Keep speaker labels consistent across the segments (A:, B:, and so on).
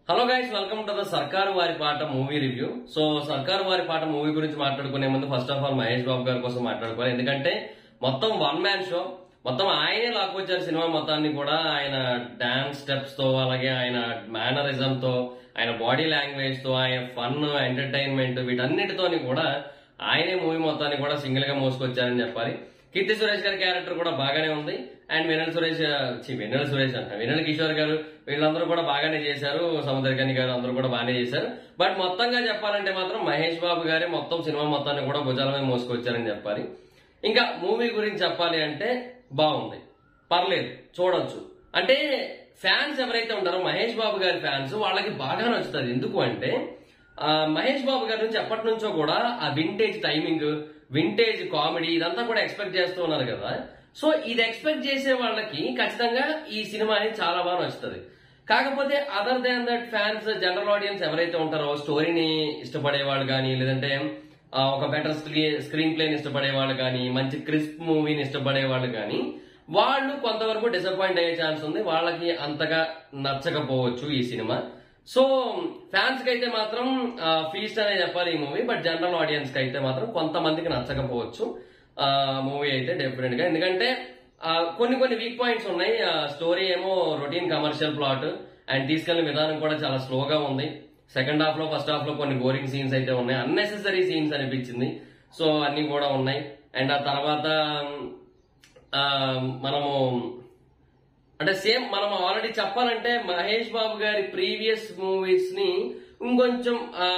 A: hello guys welcome to the Sarkaru Vaari పాట movie review so సర్కారు వారి పాట మూవీ గురించి మాట్లాడుకునే ముందు first of all Mahesh Babu గారి కోసం మాట్లాడుకోవాలి ఎందుకంటే మొత్తం వన్ మ్యాన్ షో మొత్తం ఆయనే లాక్కొచ్చారు సినిమా మొత్తాన్ని కూడా ఆయన డాన్స్ స్టెప్స్ తో అలాగే ఆయన మేనరిజం తో ఆయన బాడీ లాంగ్వేజ్ తో ఆయన ఫన్ ఎంటర్టైన్మెంట్ వీటన్నిటితోని కూడా ఆయనే మూవీ మొత్తాన్ని కూడా సింగిల్ గా మోసుకొచ్చారని చెప్పాలి కీర్తి సురేష్ గారి క్యారెక్టర్ కూడా బాగానే ఉంది అండ్ వెన్నెల సురేష్ ఛీ, వెన్నెల సురేష్ అంట వెన్నెల కిషోర్ గారు వీళ్ళందరూ కూడా బాగానే చేశారు సముద్రకని గారు అందరూ కూడా బాగానే చేశారు బట్ మొత్తంగా చెప్పాలంటే మాత్రం మహేష్ బాబు గారే మొత్తం సినిమా మొత్తాన్ని కూడా భుజాల మీద మోసుకొచ్చారని చెప్పాలి ఇంకా మూవీ గురించి చెప్పాలి అంటే బాగుంది పర్లేదు చూడొచ్చు అంటే ఫ్యాన్స్ ఎవరైతే ఉంటారో మహేష్ బాబు గారి ఫ్యాన్స్ వాళ్ళకి బాగా నచ్చుతుంది ఎందుకు అంటే ఆ, మహేష్ బాబు గారి నుంచి ఎప్పటి నుంచో కూడా ఆ వింటేజ్ టైమింగ్ వింటేజ్ కామెడీ ఇదంతా కూడా ఎక్స్పెక్ట్ చేస్తూ ఉన్నారు కదా సో ఇది ఎక్స్పెక్ట్ చేసే వాళ్ళకి ఖచ్చితంగా ఈ సినిమా అనేది చాలా బాగా నచ్చుతుంది కాకపోతే other than that fans general audience ఎవరైతే ఉంటారో స్టోరీని ఇష్టపడే వాళ్ళు కానీ లేదంటే ఆ, ఒక బెటర్ స్క్రీన్ ప్లేని ఇష్టపడే వాళ్ళు కానీ మంచి క్రిస్ప్ మూవీని ఇష్టపడే వాళ్ళు కానీ వాళ్ళు కొంతవరకు డిసప్పాయింట్ అయ్యే ఛాన్స్ ఉంది వాళ్ళకి అంతగా నచ్చకపోవచ్చు ఈ సినిమా సో ఫ్యాన్స్ కి అయితే మాత్రం ఫీస్ట్ అనే చెప్పాలి ఈ మూవీ బట్ జనరల్ ఆడియన్స్ కి అయితే మాత్రం కొంతమందికి నచ్చకపోవచ్చు మూవీ అయితే డెఫినెట్ గా ఎందుకంటే ఆ, కొన్ని కొన్ని వీక్ పాయింట్స్ ఉన్నాయి స్టోరీ ఏమో రొటీన్ కమర్షియల్ ప్లాట్ అండ్ తీసుకెళ్లిన విధానం కూడా చాలా స్లోగా ఉంది సెకండ్ హాఫ్ లో ఫస్ట్ హాఫ్ లో కొన్ని బోరింగ్ సీన్స్ అయితే ఉన్నాయి అన్నెసెసరీ సీన్స్ అనిపించింది సో అన్ని కూడా ఉన్నాయి అండ్ ఆ తర్వాత ఆ, మనము అంటే సేమ్ మనం ఆల్రెడీ చెప్పాలంటే మహేష్ బాబు గారి ప్రీవియస్ మూవీస్ ని ఇంకొంచెం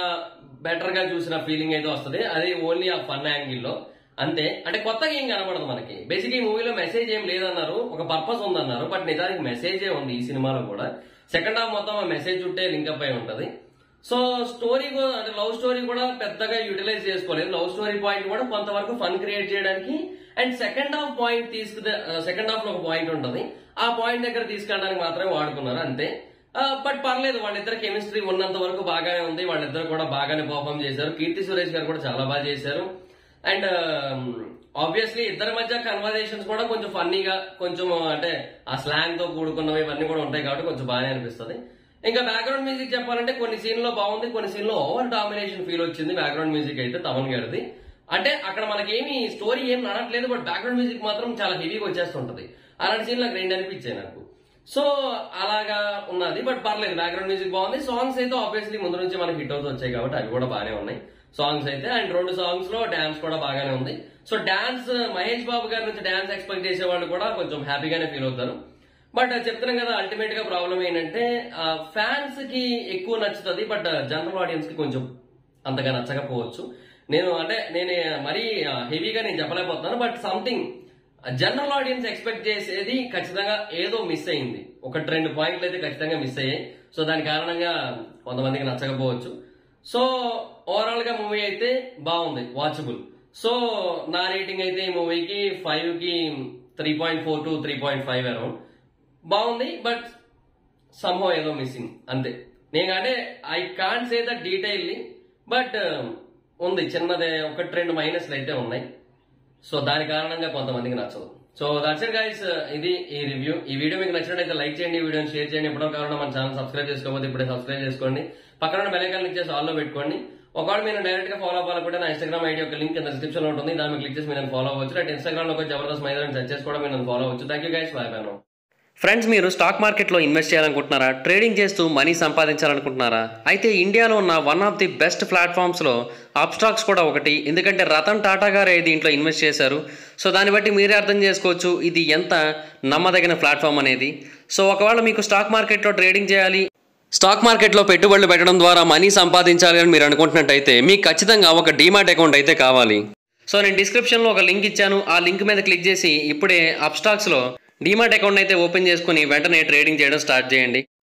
A: బెటర్ గా చూసిన ఫీలింగ్ అయితే వస్తుంది అది ఓన్లీ ఆ ఫన్ యాంగిల్ లో అంతే అంటే కొత్తగా ఏం కనబడదు మనకి బేసిక్ ఈ మూవీలో మెసేజ్ ఏం లేదన్నారు ఒక పర్పస్ ఉందన్నారు బట్ నిజానికి మెసేజే ఉంది ఈ సినిమాలో కూడా సెకండ్ హాఫ్ మొత్తం ఆ మెసేజ్ చుట్టే లింకప్ అయి ఉంటది సో స్టోరీ కూడా అంటే లవ్ స్టోరీ కూడా పెద్దగా యూటిలైజ్ చేసుకోలేదు లవ్ స్టోరీ పాయింట్ కూడా కొంతవరకు ఫన్ క్రియేట్ చేయడానికి అండ్ సెకండ్ హాఫ్ పాయింట్ తీసుకు సెకండ్ హాఫ్ లో ఒక పాయింట్ ఉంటది ఆ పాయింట్ దగ్గర తీసుకెళ్ళడానికి మాత్రమే వాడుకున్నారు అంతే బట్ పర్లేదు వాళ్ళిద్దరు కెమిస్ట్రీ ఉన్నంత వరకు బాగానే ఉంది వాళ్ళిద్దరు కూడా బాగానే పర్ఫామ్ చేశారు కీర్తి సురేష్ గారు కూడా చాలా బాగా చేశారు అండ్ ఆబ్వియస్లీ ఇద్దరి మధ్య కన్వర్జేషన్స్ కూడా కొంచెం ఫన్నీగా కొంచెం అంటే ఆ స్లాంగ్ తో కూడుకున్నవి ఇవన్నీ కూడా ఉంటాయి కాబట్టి కొంచెం బాగానే అనిపిస్తుంది ఇంకా బ్యాక్గ్రౌండ్ మ్యూజిక్ చెప్పాలంటే కొన్ని సీన్ లో బాగుంది కొన్ని సీన్ లో ఓవర్ డామినేషన్ ఫీల్ వచ్చింది బ్యాక్గ్రౌండ్ మ్యూజిక్ అయితే తమన్ గారిది అంటే అక్కడ మనకేమి స్టోరీ ఏం నడట్లేదు బట్ బ్యాక్గ్రౌండ్ మ్యూజిక్ మాత్రం చాలా హెవీగా వచ్చేస్తుంటది అలాంటి సీన్ నాకు రెండు అనిపించాయి నాకు సో అలాగా ఉన్నది బట్ పర్లేదు బ్యాక్గ్రౌండ్ మ్యూజిక్ బాగుంది సాంగ్స్ అయితే ఆబ్వియస్లీ ముందు నుంచి మనకి హిట్ అవుతూ వచ్చాయి కాబట్టి అవి కూడా బాగానే ఉన్నాయి సాంగ్స్ అయితే అండ్ రెండు సాంగ్స్ లో డాన్స్ కూడా బాగానే ఉంది సో డాన్స్ మహేష్ బాబు గారి నుంచి డాన్స్ ఎక్స్పెక్ట్ చేసే వాళ్ళు కూడా కొంచెం హ్యాపీగానే ఫీల్ అవుతారు బట్ చెప్తున్నాం కదా అల్టిమేట్ గా ప్రాబ్లం ఏంటంటే ఫ్యాన్స్ కి ఎక్కువ నచ్చుతుంది బట్ జనరల్ ఆడియన్స్ కి కొంచెం అంతగా నచ్చకపోవచ్చు నేను అంటే నేను మరీ హెవీగా నేను చెప్పలేకపోతున్నాను but something general audience expect చేసేది ఖచ్చితంగా ఏదో మిస్ అయింది ఒకటి రెండు పాయింట్లు అయితే ఖచ్చితంగా మిస్ అయ్యాయి సో దాని కారణంగా కొంతమందికి నచ్చకపోవచ్చు సో ఓవరాల్ గా మూవీ అయితే బాగుంది వాచబుల్ సో నా రేటింగ్ అయితే ఈ మూవీకి ఫైవ్ కి three point four to three point five around బాగుంది బట్ సమ్హో ఏదో మిస్సింగ్ అంతే నేను అంటే I can't say the detailly but ఉంది చిన్నదే ఒకటి రెండు మైనస్లు అయితే ఉన్నాయి సో దాని కారణంగా కొంతమందికి నచ్చదు సో దట్స్ ఇట్ గైస్ ఇది ఈ రివ్యూ ఈ వీడియో మీకు నచ్చినట్లయితే లైక్ చేయండి ఈ వీడియోని షేర్ చేయండి ఎప్పుడో కావాలన్నా మన ఛానల్ సబ్స్క్రైబ్ చేసుకోకపోతే ఇప్పుడే సబ్స్క్రైబ్ చేసుకోండి పక్కన బెల్ ఐకాన్ క్లిక్ చేసి ఆల్లో పెట్టుకోండి ఒకవేళ మీరు డైరెక్ట్ గా ఫాలో అవ్వాలనుకుంటే నా ఇన్స్టాగ్రామ్ ఐడి యొక్క లింక్ కింద డిస్క్రిప్షన్ లో ఉంటుంది దాన్ని క్లిక్ చేసి మీరు ఫాలో అవ్వచ్చు అంటే ఇన్స్టాగ్రామ్ లో ఒక జబర్దస్త్ మైదాన్ సెర్చ్ చేసి కూడా మీరు ఫాలో అవ్వచ్చు thank you guys bye bye
B: friends మీరు స్టాక్ మార్కెట్లో ఇన్వెస్ట్ చేయాలనుకుంటున్నారా ట్రేడింగ్ చేస్తూ మనీ సంపాదించాలనుకుంటున్నారా అయితే ఇండియాలో ఉన్న వన్ ఆఫ్ ది బెస్ట్ ప్లాట్ఫామ్స్లో అప్స్టాక్స్ కూడా ఒకటి ఎందుకంటే రతన్ టాటా గారే దీంట్లో ఇన్వెస్ట్ చేశారు సో దాన్ని బట్టి మీరే అర్థం చేసుకోవచ్చు ఇది ఎంత నమ్మదగిన ప్లాట్ఫామ్ అనేది సో ఒకవేళ మీకు స్టాక్ మార్కెట్లో ట్రేడింగ్ చేయాలి స్టాక్ మార్కెట్లో పెట్టుబడులు పెట్టడం ద్వారా మనీ సంపాదించాలి అని మీరు అనుకుంటున్నట్టయితే మీకు ఖచ్చితంగా ఒక డీమాట్ అకౌంట్ అయితే కావాలి సో నేను డిస్క్రిప్షన్లో ఒక లింక్ ఇచ్చాను ఆ లింక్ మీద క్లిక్ చేసి ఇప్పుడే అప్స్టాక్స్లో డీమాట్ అకౌంట్ అయితే ఓపెన్ చేసుకుని వెంటనే ట్రేడింగ్ చేయడం స్టార్ట్ చేయండి